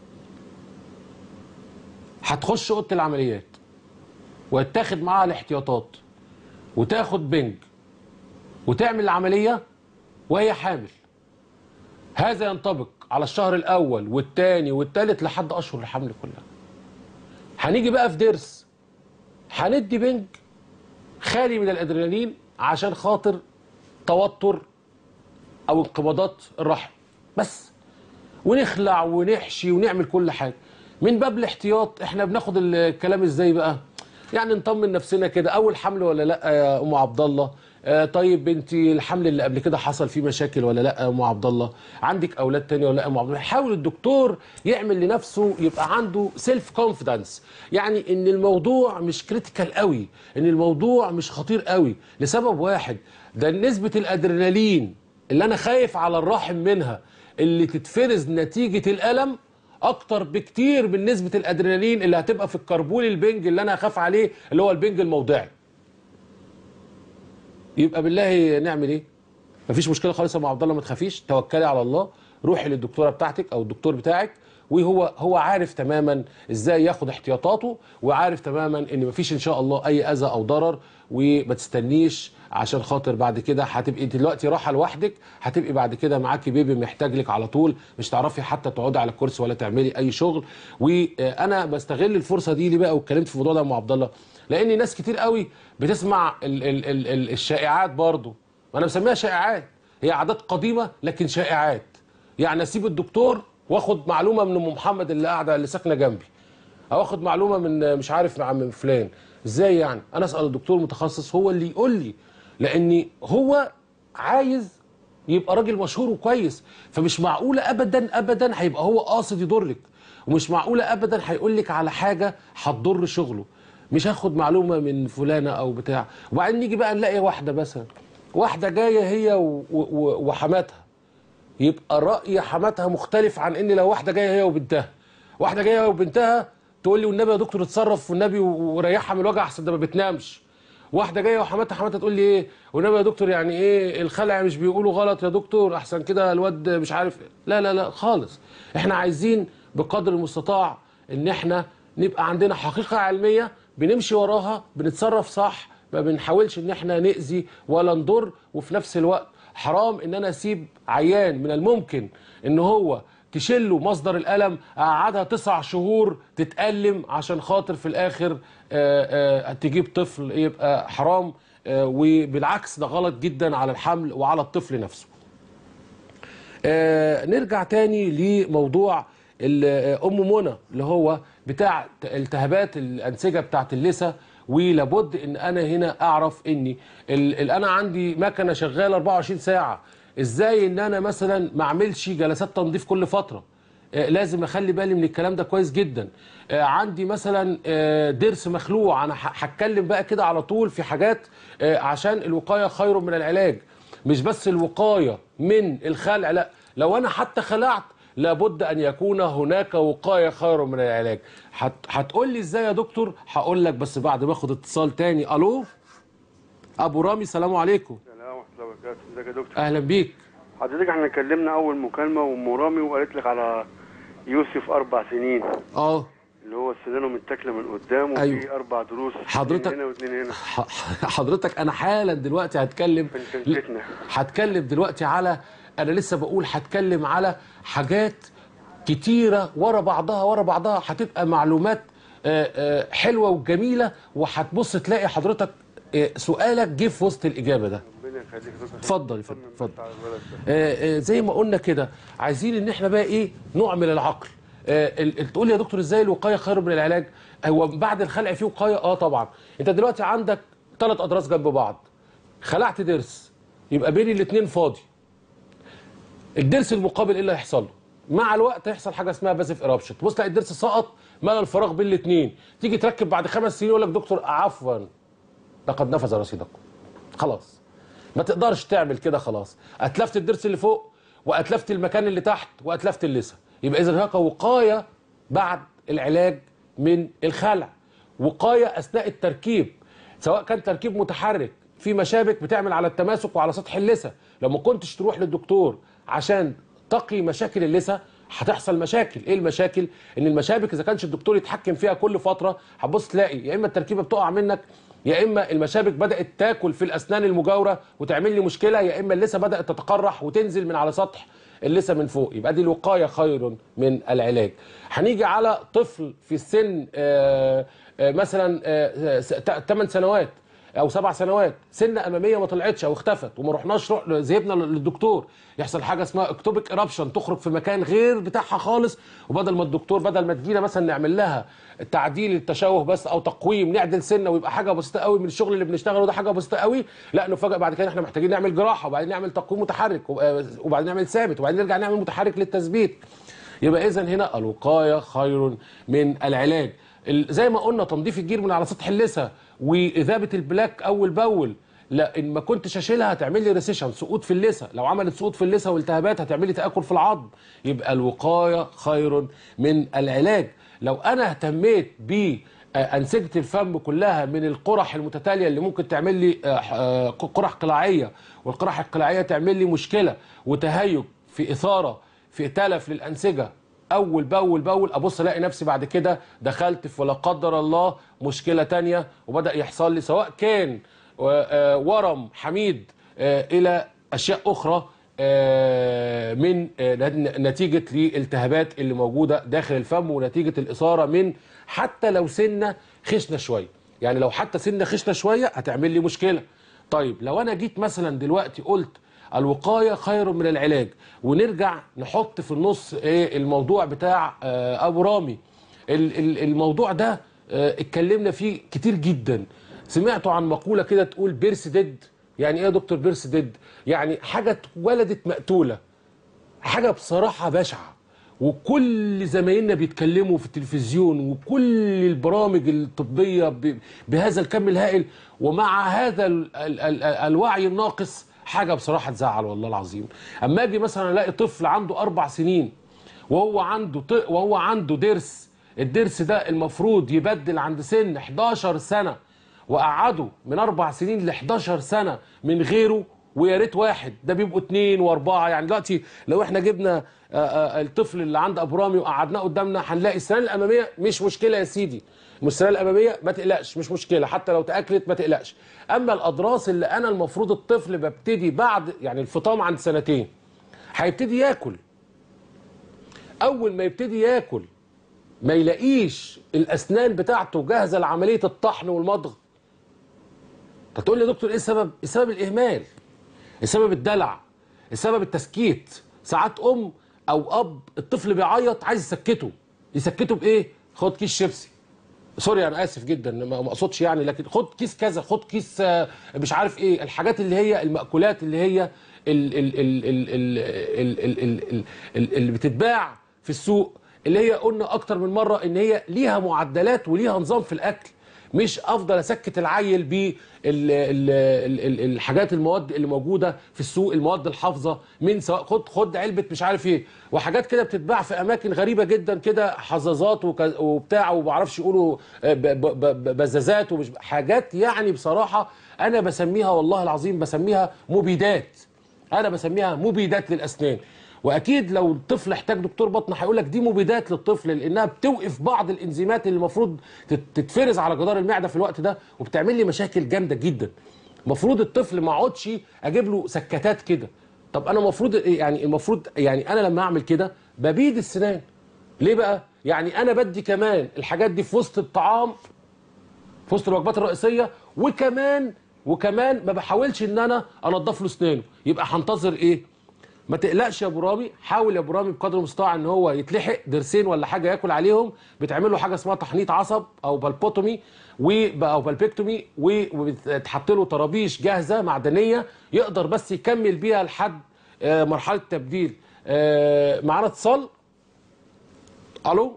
هتخش اوضه العمليات ويتاخد معاها الاحتياطات وتاخد بنج وتعمل العمليه وهي حامل هذا ينطبق على الشهر الاول والثاني والثالث لحد اشهر الحمل كلها هنيجي بقى في درس هندي بنج خالي من الادرينالين عشان خاطر توتر او انقباضات الرحم بس ونخلع ونحشي ونعمل كل حاجه من باب الاحتياط احنا بناخد الكلام ازاي بقى يعني نطمن نفسنا كده اول حمل ولا لا يا ام عبد الله آه طيب بنتي الحمل اللي قبل كده حصل فيه مشاكل ولا لا يا ام عبد الله عندك اولاد تاني ولا لا يا ام عبد الله حاول الدكتور يعمل لنفسه يبقى عنده سيلف كونفيدنس يعني ان الموضوع مش كريتيكال قوي ان الموضوع مش خطير قوي لسبب واحد ده نسبه الادرينالين اللي انا خايف على الرحم منها اللي تتفرز نتيجه الالم اكتر بكتير من نسبه الادرينالين اللي هتبقى في الكربول البنج اللي انا هخاف عليه اللي هو البنج الموضعي يبقى بالله نعمل ايه مفيش مشكله خالص يا ام عبد الله ما تخافيش توكلي على الله روحي للدكتوره بتاعتك او الدكتور بتاعك وهو هو عارف تماما ازاي ياخد احتياطاته وعارف تماما ان مفيش ان شاء الله اي اذى او ضرر وما تستنيش عشان خاطر بعد كده هتبقي دلوقتي راحه لوحدك هتبقي بعد كده معاكي بيبي محتاج لك على طول مش تعرفي حتى تقعدي على الكرسي ولا تعملي اي شغل وانا بستغل الفرصه دي ليه بقى واتكلمت في الموضوع ده مع عبد الله لان ناس كتير قوي بتسمع ال ال ال ال الشائعات برضو انا مسميها شائعات هي عادات قديمه لكن شائعات يعني اسيب الدكتور واخد معلومه من ام محمد اللي قاعده اللي ساكنه جنبي او اخد معلومه من مش عارف مع من فلان ازاي يعني انا اسال الدكتور متخصص هو اللي يقول لي لاني هو عايز يبقى راجل مشهور وكويس فمش معقوله ابدا ابدا هيبقى هو قاصد يضرك ومش معقوله ابدا هيقول لك على حاجه هتضر شغله مش هاخد معلومه من فلانه او بتاع وبعدين نيجي بقى نلاقي واحده مثلا واحده جايه هي و- و- وحماتها يبقى رأي حماتها مختلف عن ان لو واحده جايه هي وبنتها واحده جايه هي وبنتها تقول لي والنبي يا دكتور اتصرف والنبي وريحها من الوجع احسن ده ما بتنامش واحده جايه وحماتها حماتها تقول لي ايه والنبي يا دكتور يعني ايه الخلع مش بيقولوا غلط يا دكتور احسن كده الواد مش عارف إيه. لا لا لا خالص احنا عايزين بقدر المستطاع ان احنا نبقى عندنا حقيقه علميه بنمشي وراها بنتصرف صح ما بنحاولش ان احنا نأذي ولا نضر وفي نفس الوقت حرام ان انا اسيب عيان من الممكن ان هو تشله مصدر الالم اقعدها تسع شهور تتالم عشان خاطر في الاخر آه، آه، تجيب طفل يبقى حرام آه، وبالعكس ده غلط جدا على الحمل وعلى الطفل نفسه آه، نرجع تاني لموضوع ال- آه، ام منى اللي هو بتاع ت- التهابات الانسجه بتاعت اللثه ولابد ان انا هنا اعرف اني ال- ال- انا عندي مكنه شغاله 24 ساعه ازاي ان انا مثلا ما اعملش جلسات تنظيف كل فتره آه، لازم اخلي بالي من الكلام ده كويس جدا آه، عندي مثلا آه، ضرس مخلوع انا ه- هتكلم بقى كده على طول في حاجات آه، عشان الوقايه خير من العلاج مش بس الوقايه من الخلع لا لو انا حتى خلعت لابد ان يكون هناك وقايه خير من العلاج هت... هتقول لي ازاي يا دكتور هقول لك بس بعد ما اخد اتصال تاني الو ابو رامي سلام عليكم السلام ورحمة الله وبركاته، ازيك يا دكتور؟ اهلا بيك حضرتك احنا اتكلمنا أول مكالمة وأم رامي وقالت لك على يوسف أربع سنين اه اللي هو سنانه متاكلة من قدام وفي أيوه. أربع دروس حضرتك- اتنين هنا واتنين هنا ح- حضرتك انا حالا دلوقتي هتكلم في الفتنة. هتكلم دلوقتي على انا لسه بقول هتكلم على حاجات كتيره ورا بعضها ورا بعضها هتبقى معلومات آه، آه، حلوه وجميله وهتبص تلاقي حضرتك آه، سؤالك جه في وسط الاجابه ده ربنا يخليك يا دكتور اتفضل يا فندم، طمن بس اتفضل. على الولد ده. آه، آه، زي ما قلنا كده عايزين ان احنا بقى ايه نعمل العقل آه، ال- ال- تقول لي يا دكتور ازاي الوقايه خير من العلاج هو بعد الخلع فيه وقايه اه طبعا انت دلوقتي عندك ثلاث اضراس جنب بعض خلعت ضرس يبقى بين الاثنين فاضي الضرس المقابل ايه اللي هيحصل له مع الوقت هيحصل حاجه اسمها باسيف ايرابشن تبص تلاقي الضرس سقط ملى الفراغ بين الاثنين تيجي تركب بعد خمس سنين يقول لك دكتور عفوا لقد نفذ رصيدكم خلاص ما تقدرش تعمل كده خلاص اتلفت الضرس اللي فوق واتلفت المكان اللي تحت واتلفت اللثه يبقى اذا هناك وقايه بعد العلاج من الخلع وقايه اثناء التركيب سواء كان تركيب متحرك في مشابك بتعمل على التماسك وعلى سطح اللثه لو ما كنتش تروح للدكتور عشان تقي مشاكل اللثه هتحصل مشاكل ايه المشاكل ان المشابك اذا كانش الدكتور يتحكم فيها كل فتره هتبص تلاقي يا اما التركيبه بتقع منك يا اما المشابك بدات تاكل في الاسنان المجاوره وتعمل لي مشكله يا اما اللثه بدات تتقرح وتنزل من على سطح اللثه من فوق يبقى دي الوقايه خير من العلاج هنيجي على طفل في السن آه، آه، مثلا 8 سنوات او سبع سنوات سنه اماميه ما طلعتش او اختفت وما رحناش روح ذهبنا للدكتور يحصل حاجه اسمها اكتوبيك ايرابشن تخرج في مكان غير بتاعها خالص وبدل ما الدكتور بدل ما تجينا مثلا نعمل لها تعديل التشوه بس او تقويم نعدل سنه ويبقى حاجه بسيطه قوي من الشغل اللي بنشتغله ده حاجه بسيطه قوي لا نفاجئ بعد كده احنا محتاجين نعمل جراحه وبعدين نعمل تقويم متحرك وب- وبعدين نعمل ثابت وبعدين نرجع نعمل متحرك للتثبيت يبقى اذا هنا الوقايه خير من العلاج ال- زي ما قلنا تنظيف الجير من على سطح اللثه واذابه البلاك اول باول لا ان ما كنتش اشيلها هتعمل لي ريسيشن سقوط في اللثه لو عملت سقوط في اللثه والتهابات هتعمل لي تاكل في العظم يبقى الوقايه خير من العلاج لو انا اهتميت ب أنسجة الفم كلها من القرح المتتالية اللي ممكن تعمل لي آه، آه، قرح قلاعية والقرح القلاعية تعمل لي مشكلة وتهيج في إثارة في تلف للأنسجة اول باول باول ابص الاقي نفسي بعد كده دخلت في ولا قدر الله مشكله تانية وبدا يحصل لي سواء كان آه، آه، ورم حميد آه، الى اشياء اخرى آه، من آه، نتيجه للالتهابات اللي موجوده داخل الفم ونتيجه الاثاره من حتى لو سنه خشنه شويه يعني لو حتى سنه خشنه شويه هتعمل لي مشكله طيب لو انا جيت مثلا دلوقتي قلت الوقايه خير من العلاج ونرجع نحط في النص ايه الموضوع بتاع آه، ابو رامي ال- ال- الموضوع ده آه، اتكلمنا فيه كتير جدا سمعتوا عن مقوله كده تقول بيرس ديد يعني ايه يا دكتور بيرس ديد يعني حاجه اتولدت مقتوله حاجه بصراحه بشعه وكل زمايلنا بيتكلموا في التلفزيون وكل البرامج الطبيه ب- بهذا الكم الهائل ومع هذا ال ال ال الوعي الناقص حاجه بصراحه تزعل والله العظيم اما اجي مثلا الاقي طفل عنده اربع سنين وهو عنده ط- وهو عنده ضرس الضرس ده المفروض يبدل عند سن 11 سنه وقعده من اربع سنين ل 11 سنه من غيره ويا ريت واحد ده بيبقوا اتنين واربعه يعني دلوقتي لو احنا جبنا آه، آه، الطفل اللي عند ابو رامي وقعدناه قدامنا هنلاقي السنان الاماميه مش مشكله يا سيدي السنان الاماميه ما تقلقش مش مشكله حتى لو تاكلت ما تقلقش اما الاضراس اللي انا المفروض الطفل ببتدي بعد يعني الفطام عند سنتين هيبتدي ياكل اول ما يبتدي ياكل ما يلاقيش الاسنان بتاعته جاهزه لعمليه الطحن والمضغ هتقول لي يا دكتور ايه السبب؟ السبب الاهمال السبب الدلع السبب التسكيت ساعات ام او اب الطفل بيعيط عايز يسكته يسكته بايه؟ خد كيس شيبسي سوري انا اسف جدا ما ما اقصدش يعني لكن خد كيس كذا خد كيس آه، مش عارف ايه الحاجات اللي هي المأكولات اللي هي ال- ال- ال- ال- ال- ال- ال- ال- ال- ال- اللي بتتباع في السوق اللي هي قلنا اكتر من مره ان هي ليها معدلات وليها نظام في الاكل مش افضل اسكت العيل بالحاجات المواد اللي موجوده في السوق المواد الحافظه من سواء خد خد علبه مش عارف ايه وحاجات كده بتتباع في اماكن غريبه جدا كده حظاظات وك- وبتاع وما اعرفش يقولوا ب- ب- ب- بزازات ومش حاجات يعني بصراحه انا بسميها والله العظيم بسميها مبيدات انا بسميها مبيدات للاسنان واكيد لو الطفل احتاج دكتور بطن هيقول لك دي مبيدات للطفل لانها بتوقف بعض الانزيمات اللي المفروض تت- تتفرز على جدار المعده في الوقت ده وبتعمل لي مشاكل جامده جدا المفروض الطفل ما اقعدش اجيب له سكتات كده طب انا المفروض يعني المفروض يعني انا لما اعمل كده ببيد السنان ليه بقى يعني انا بدي كمان الحاجات دي في وسط الطعام في وسط الوجبات الرئيسيه وكمان وكمان ما بحاولش ان انا انضف له اسنانه يبقى هنتظر ايه ما تقلقش يا ابو رامي حاول يا ابو رامي بقدر المستطاع ان هو يتلحق ضرسين ولا حاجه ياكل عليهم بتعمل له حاجه اسمها تحنيط عصب او بالبوتومي و او بالبيكتومي و- وبتحط له طرابيش جاهزه معدنيه يقدر بس يكمل بيها لحد آه، مرحله التبديل آه، معانا اتصال الو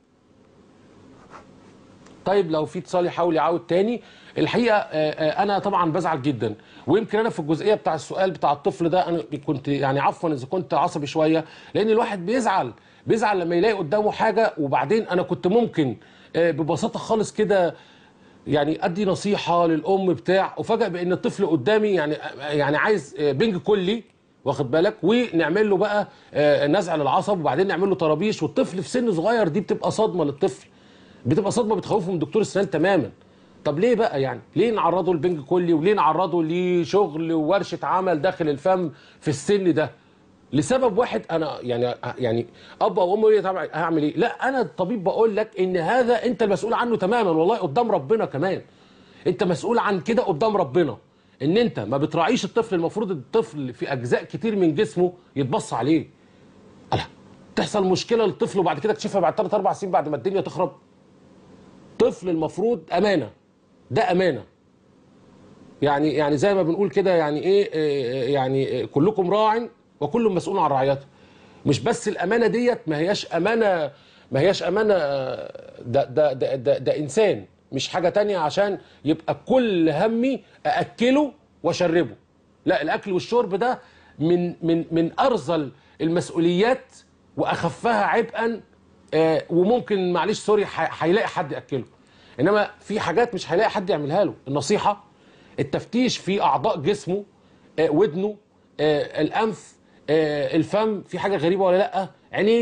طيب لو في اتصال يحاول يعاود تاني الحقيقه آه، آه، انا طبعا بزعل جدا ويمكن انا في الجزئيه بتاع السؤال بتاع الطفل ده انا كنت يعني عفوا اذا كنت عصبي شويه لان الواحد بيزعل بيزعل لما يلاقي قدامه حاجه وبعدين انا كنت ممكن آه، ببساطه خالص كده يعني ادي نصيحه للام بتاع وفجأ بان الطفل قدامي يعني يعني عايز آه، بنج كلي واخد بالك ونعمل له بقى آه، نزع للعصب وبعدين نعمل له طرابيش والطفل في سن صغير دي بتبقى صدمه للطفل بتبقى صدمه بتخوفه من دكتور السنان تماما طب ليه بقى يعني ليه نعرضه لبنج كلي وليه نعرضه لشغل وورشه عمل داخل الفم في السن ده لسبب واحد انا يعني يعني اب او ام يقول لي طبعا هعمل ايه لا انا الطبيب بقول لك ان هذا انت المسؤول عنه تماما والله قدام ربنا كمان انت مسؤول عن كده قدام ربنا ان انت ما بتراعيش الطفل المفروض الطفل في اجزاء كتير من جسمه يتبص عليه ألا تحصل مشكله للطفل وبعد كده تكشفها بعد 3 4 سنين بعد ما الدنيا تخرب طفل المفروض امانه ده امانه يعني يعني زي ما بنقول كده يعني ايه إيه، يعني إيه، كلكم راع وكل مسؤول عن رعيته مش بس الامانه ديت ما هياش امانه ما هياش امانه آه، ده ده ده, ده, ده انسان مش حاجه تانية عشان يبقى كل همي ااكله واشربه لا الاكل والشرب ده من من من ارذل المسؤوليات واخفها عبئا آه، وممكن معلش سوري ح- هيلاقي حد ياكله انما في حاجات مش هيلاقي حد يعملها له النصيحه التفتيش في اعضاء جسمه آه، ودنه آه، الانف آه، الفم في حاجه غريبه ولا لا عينيه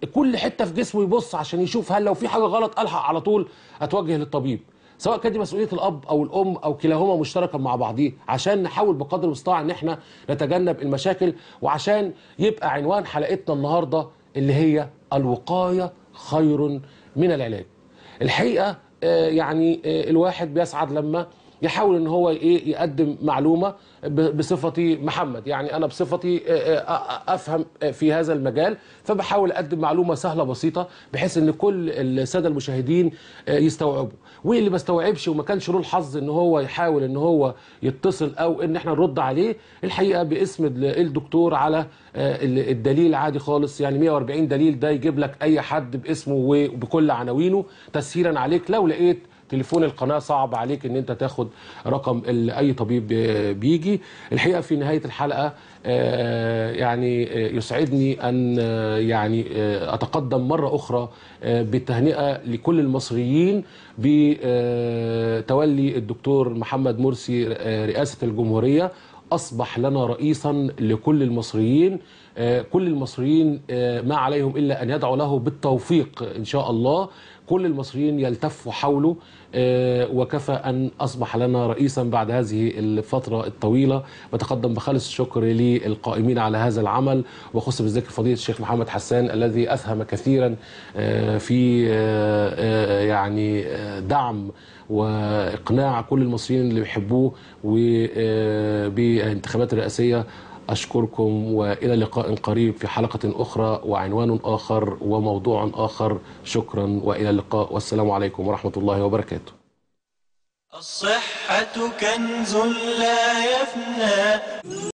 كل حته في جسمه يبص عشان يشوف هل لو في حاجه غلط الحق على طول اتوجه للطبيب سواء كانت دي مسؤوليه الاب او الام او كلاهما مشتركا مع بعضيه عشان نحاول بقدر المستطاع ان احنا نتجنب المشاكل وعشان يبقى عنوان حلقتنا النهارده اللي هي الوقايه خير من العلاج. الحقيقه آه، يعني آه، الواحد بيسعد لما يحاول ان هو ايه يقدم معلومه ب- بصفتي محمد يعني انا بصفتي آه، آه، افهم آه، في هذا المجال فبحاول اقدم معلومه سهله بسيطه بحيث ان كل الساده المشاهدين آه، يستوعبوا واللي ما استوعبش وما كانش له الحظ ان هو يحاول ان هو يتصل او ان احنا نرد عليه الحقيقه باسم ال- الدكتور على آه، ال- الدليل عادي خالص يعني 140 دليل ده يجيب لك اي حد باسمه وبكل عناوينه تسهيلا عليك لو لقيت تليفون القناه صعب عليك ان انت تاخد رقم ال- اي طبيب بي- بيجي الحقيقه في نهايه الحلقه آه، يعني آه، يسعدني ان آه، يعني آه، اتقدم مره اخرى آه، بالتهنئه لكل المصريين بتولي الدكتور محمد مرسي آه، رئاسه الجمهوريه اصبح لنا رئيسا لكل المصريين آه، كل المصريين آه، ما عليهم الا ان يدعوا له بالتوفيق ان شاء الله كل المصريين يلتفوا حوله آه، وكفى ان اصبح لنا رئيسا بعد هذه الفتره الطويله بتقدم بخالص الشكر للقائمين على هذا العمل وخص بالذكر فضيله الشيخ محمد حسان الذي اسهم كثيرا آه، في آه، آه، يعني آه، دعم واقناع كل المصريين اللي بيحبوه وبالانتخابات الرئاسيه أشكركم وإلى لقاء قريب في حلقة أخرى وعنوان آخر وموضوع آخر شكرا وإلى اللقاء والسلام عليكم ورحمة الله وبركاته الصحة كنز لا يفنى